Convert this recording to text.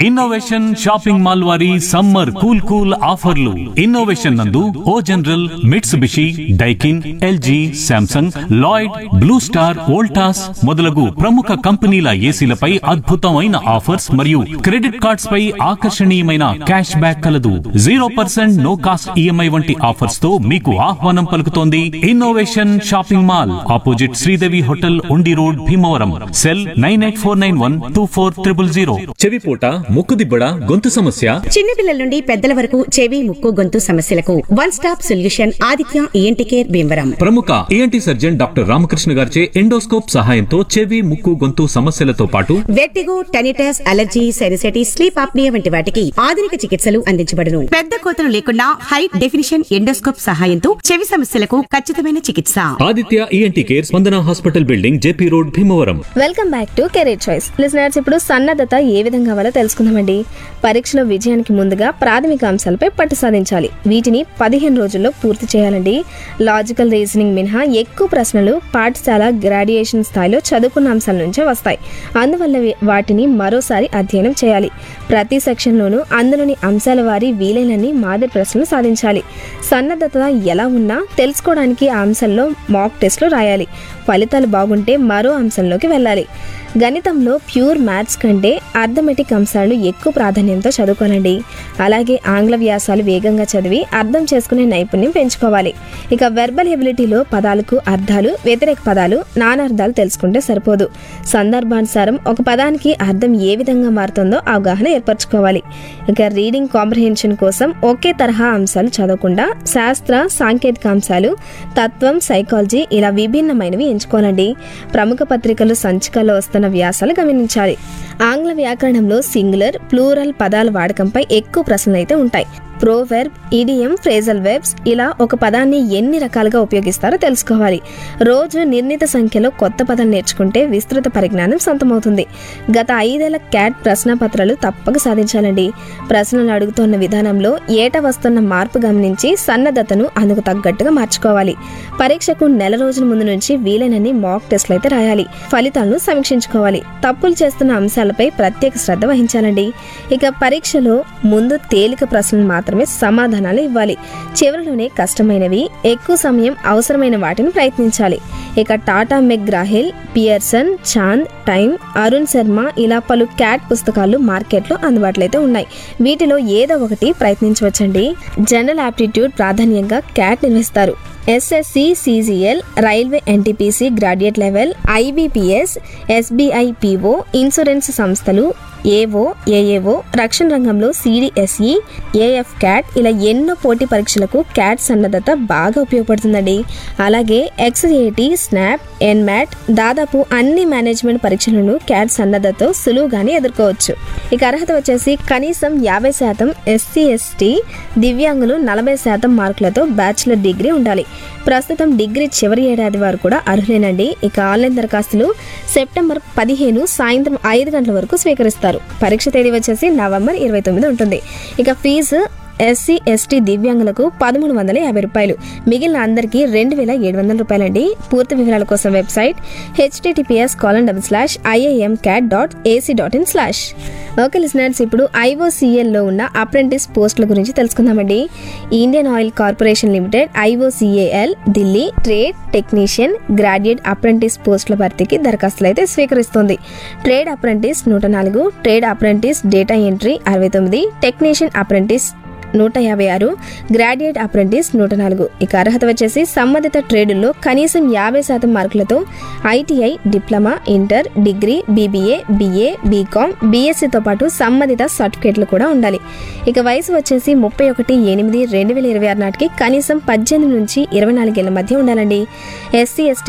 innovation shopping mall వారి summer cool cool ఆఫర్లు innovation నందు O General Mitsubishi Daikin LG Samsung Lloyd Blue Star Voltas మొదలగు ప్రముఖ కంపెనీల ఏసీలపై అద్భుతమైన ఆఫర్స్ మరియు క్రెడిట్ కార్డ్స్ పై ఆకర్షణీయమైన క్యాష్ బ్యాక్ కలదు zero percent no cost EMI వంటి ఆఫర్స్ తో మీకు ఆహ్వానం పలుకుతోంది innovation shopping mall opposite Sridevi hotel Undi road Bhimavaram cell nine eight four nine one two four triple zero చెవిపూట ముక్కుదిబ్బడ గొంతు సమస్య చిన్నపిల్లల నుండి పెద్దల వరకు చెవి ముక్కు గొంతు సమస్యలకు one stop solution Aditya ENT care Bhimavaram ప్రముఖ ఏఎన్టీ సర్జన్ డాక్టర్ రామకృష్ణ గారిచే ఎండోస్కోప్ సహాయంతో చెవి ముక్కు గొంతు సమస్యలతో పాటు vertigo tinnitus allergy sinusitis sleep apnoea వంటి వాటికి ఆధునిక చికిత్సలు అందించబడును పెద్ద కోతలు లేకుండా హై డెఫినిషన్ ఎండోస్కోప్ సహాయంతో చెవి సమస్యలకు ఖచ్చితమైన చికిత్స Aditya ENT care Spandana hospital building J P road Bhimavaram welcome back to career choice listeners ఇప్పుడు సన్నద్ధత ఏ విధంగా కావాలో తెలుసుకుందామండి పరీక్షలో విజయానికి ముందుగా ప్రాథమిక అంశాలపై పట్టు సాధించాలి వీటిని పదిహేను రోజుల్లో పూర్తి చేయాలండి లాజికల్ రీజనింగ్ మినహా ఎక్కువ ప్రశ్నలు పాఠశాల గ్రాడ్యుయేషన్ స్థాయిలో చదువుకున్న అంశాల నుంచే వస్తాయి అందువల్ల వీ- వాటిని మరోసారి అధ్యయనం చేయాలి ప్రతి సెక్షన్లోనూ అందులోని అంశాల వారి వీలైనన్ని మాదిరి ప్రశ్నలు సాధించాలి సన్నద్ధత ఎలా ఉన్నా తెలుసుకోవడానికి ఆ అంశంలో మాక్ టెస్ట్లు రాయాలి ఫలితాలు బాగుంటే మరో అంశంలోకి వెళ్ళాలి గణితంలో ప్యూర్ మ్యాథ్స్ కంటే అర్థమెటిక్ అంశాలను ఎక్కువ ప్రాధాన్యంతో చదువుకోనండి అలాగే ఆంగ్ల వ్యాసాలు వేగంగా చదివి అర్థం చేసుకునే నైపుణ్యం పెంచుకోవాలి ఇక వెర్బల్ ఎబిలిటీలో పదాలకు అర్థాలు వ్యతిరేక పదాలు నానార్థాలు తెలుసుకుంటే సరిపోదు సందర్భానుసారం ఒక పదానికి అర్థం ఏ విధంగా మారుతుందో అవగాహన ఏర్పరచుకోవాలి ఇక రీడింగ్ కాంప్రహెన్షన్ కోసం ఒకే తరహా అంశాలు చదవకుండా శాస్త్ర సాంకేతిక అంశాలు తత్వం సైకాలజీ ఇలా విభిన్నమైనవి ఎంచుకోవాలండి ప్రముఖ పత్రికలు సంచికల్లో వస్తున్న వ్యాసాలు గమనించాలి ఆంగ్ల వ్యాకరణంలో సింగులర్ ప్లూరల్ పదాల వాడకంపై ఎక్కువ ప్రశ్నలు అయితే ఉంటాయి ప్రోవెర్బ్ ఇడియం ఫ్రేజల్ వెబ్స్ ఇలా ఒక పదాన్ని ఎన్ని రకాలుగా ఉపయోగిస్తారో తెలుసుకోవాలి రోజు నిర్ణీత సంఖ్యలో కొత్త పదాలు నేర్చుకుంటే విస్తృత పరిజ్ఞానం సొంతమవుతుంది గత ఐదేళ్ల క్యాట్ ప్రశ్నపత్రాలు తప్పక సాధించాలండి ప్రశ్నలు అడుగుతున్న విధానంలో ఏట వస్తున్న మార్పు గమనించి సన్నద్ధతను అందుకు తగ్గట్టుగా మార్చుకోవాలి పరీక్షకు నెల రోజుల ముందు నుంచి వీలైనన్ని మాక్ టెస్ట్లు అయితే రాయాలి ఫలితాలను సమీక్షించుకోవాలి తప్పులు చేస్తున్న అంశాలపై ప్రత్యేక శ్రద్ధ వహించాలండి ఇక పరీక్షలో ముందు తేలిక ప్రశ్నలు మాత్రమే సమాధానాలు ఇవ్వాలి చివరిలోనే కష్టమైనవి ఎక్కువ సమయం అవసరమైన వాటిని ప్రయత్నించాలి ఇక Tata McGraw Hill Pearson Chand Time Arun Sharma ఇలా పలు క్యాట్ పుస్తకాలు మార్కెట్లో అందుబాటులో అయితే ఉన్నాయి వీటిలో ఏదో ఒకటి ప్రయత్నించవచ్చండి జనరల్ ఆప్టిట్యూడ్ ప్రాధాన్యంగా క్యాట్ నిర్వహిస్తారు SSC CGL railway NTPC graduate level IBPS SBI PO insurance సంస్థలు ఏవో ఏఏవో రక్షణ రంగంలో సిడిఎస్ఈ ఏఎఫ్ క్యాట్ ఇలా ఎన్నో పోటీ పరీక్షలకు క్యాట్ సన్నద్ధత బాగా ఉపయోగపడుతుందండి అలాగే ఎక్స్ఏటి స్నాప్ ఎన్మాట్ దాదాపు అన్ని మేనేజ్మెంట్ పరీక్షలను క్యాట్ సన్నద్ధతో సులువుగానే ఎదుర్కోవచ్చు ఇక అర్హత వచ్చేసి కనీసం యాభై శాతం ఎస్సీ ఎస్టీ దివ్యాంగులు నలభై శాతం మార్కులతో బ్యాచిలర్ డిగ్రీ ఉండాలి ప్రస్తుతం డిగ్రీ చివరి ఏడాది వారు కూడా అర్హులేనండి ఇక ఆన్లైన్ దరఖాస్తులు సెప్టెంబర్ పదిహేను సాయంత్రం ఐదు గంటల వరకు స్వీకరిస్తారు పరీక్ష తేదీ వచ్చేసి నవంబర్ ఇరవై తొమ్మిది ఉంటుంది ఇక ఫీజు ఎస్సీ ఎస్టీ దివ్యాంగులకు పదమూడు వందల యాభై రూపాయలు మిగిలిన అందరికీ రెండు వేల ఏడు వందల రూపాయలండి పూర్తి వివరాల కోసం website https colon double slash IIM CAT dot AC dot in slash okay listeners ఇప్పుడు ఐఓసిఎల్లో ఉన్న అప్రెంటిస్ పోస్టుల గురించి తెలుసుకుందామండి Indian Oil Corporation Limited IOCL Delhi trade technician graduate apprentice పోస్టుల భర్తీకి దరఖాస్తులు అయితే స్వీకరిస్తుంది ట్రేడ్ అప్రెంటిస్ నూట నాలుగు ట్రేడ్ అప్రెంటిస్ డేటా ఎంట్రీ అరవై తొమ్మిది టెక్నీషియన్ అప్రెంటిస్ నూట యాభై ఆరు గ్రాడ్యుయేట్ అప్రెంటిస్ నూట నాలుగు ఇక అర్హత వచ్చేసి సంబంధిత ట్రేడుల్లో కనీసం యాభై శాతం మార్కులతో ITI diploma inter degree BBA BA BCom బీఎస్సీతో పాటు సంబంధిత సర్టిఫికేట్లు కూడా ఉండాలి ఇక వయసు వచ్చేసి ముప్పై ఒకటి ఎనిమిది రెండు వేల ఇరవై ఆరు నాటికి కనీసం పద్దెనిమిది నుంచి ఇరవై నాలుగేళ్ల మధ్య ఉండాలండి ఎస్సీ ఎస్టీ